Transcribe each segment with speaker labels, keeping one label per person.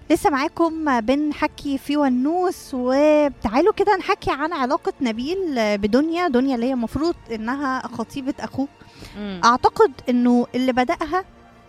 Speaker 1: لسه معاكم بنحكي في ونوس وتعالوا كده نحكي عن علاقة نبيل بدنيا دنيا اللي هي المفروض انها خطيبة اخوه
Speaker 2: مم.
Speaker 1: اعتقد انه اللي بدأها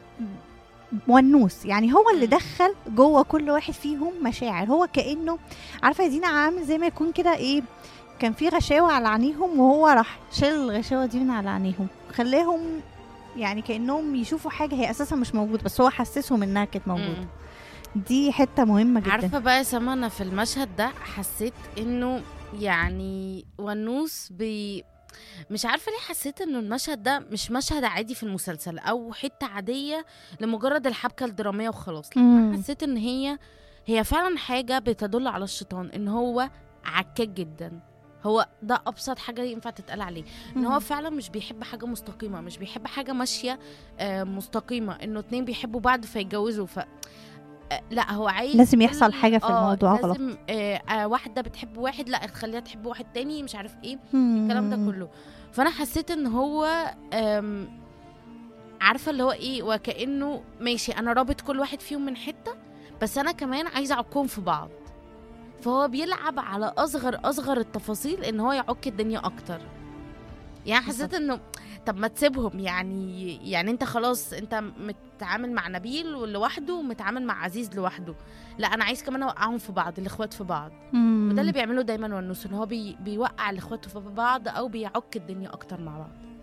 Speaker 1: ونوس يعني هو اللي
Speaker 2: مم.
Speaker 1: دخل جوه كل واحد فيهم مشاعر هو كانه عارفه يا دينا عامل زي ما يكون كده ايه كان في غشاوه على عينيهم وهو راح شال الغشاوه دي من على عينيهم خلاهم يعني كانهم يشوفوا حاجه هي اساسا مش موجوده بس هو حسسهم انها كانت موجوده
Speaker 2: مم.
Speaker 1: دي حته مهمه جدا
Speaker 2: عارفه بقى يا سما انا في المشهد ده حسيت انه يعني ونوس بي مش عارفه ليه حسيت انه المشهد ده مش مشهد عادي في المسلسل او حته عاديه لمجرد الحبكه الدراميه وخلاص لا،
Speaker 1: مم.
Speaker 2: حسيت ان هي هي فعلا حاجه بتدل على الشيطان ان هو عكاك جدا هو ده ابسط حاجه ينفع تتقال عليه ان هو
Speaker 1: مم.
Speaker 2: فعلا مش بيحب حاجه مستقيمه مش بيحب حاجه ماشيه آه، مستقيمه انه اتنين بيحبوا بعض فيتجوزوا ف آه، لا هو عايز
Speaker 1: لازم يحصل
Speaker 2: كل-
Speaker 1: حاجة في
Speaker 2: آه،
Speaker 1: الموضوع غلط.
Speaker 2: لازم آه آه واحده بتحب واحد لا تخليها تحب واحد تاني مش عارف ايه
Speaker 1: مم.
Speaker 2: الكلام ده كله فانا حسيت ان هو آم، عارفه اللي هو ايه وكانه ماشي انا رابط كل واحد فيهم من حته بس انا كمان عايزه اعكهم في بعض فهو بيلعب على اصغر اصغر التفاصيل ان هو يعك الدنيا اكتر يعني حسيت
Speaker 1: بالظبط.
Speaker 2: انه طب ما تسيبهم يعني يعني انت خلاص انت متعامل مع نبيل لوحده ومتعامل مع عزيز لوحده لا انا عايز كمان اوقعهم في بعض الاخوات في بعض
Speaker 1: مم.
Speaker 2: وده اللي بيعمله دايما ونوس ان هو بي بيوقع الاخوات في بعض او بيعك الدنيا اكتر مع بعض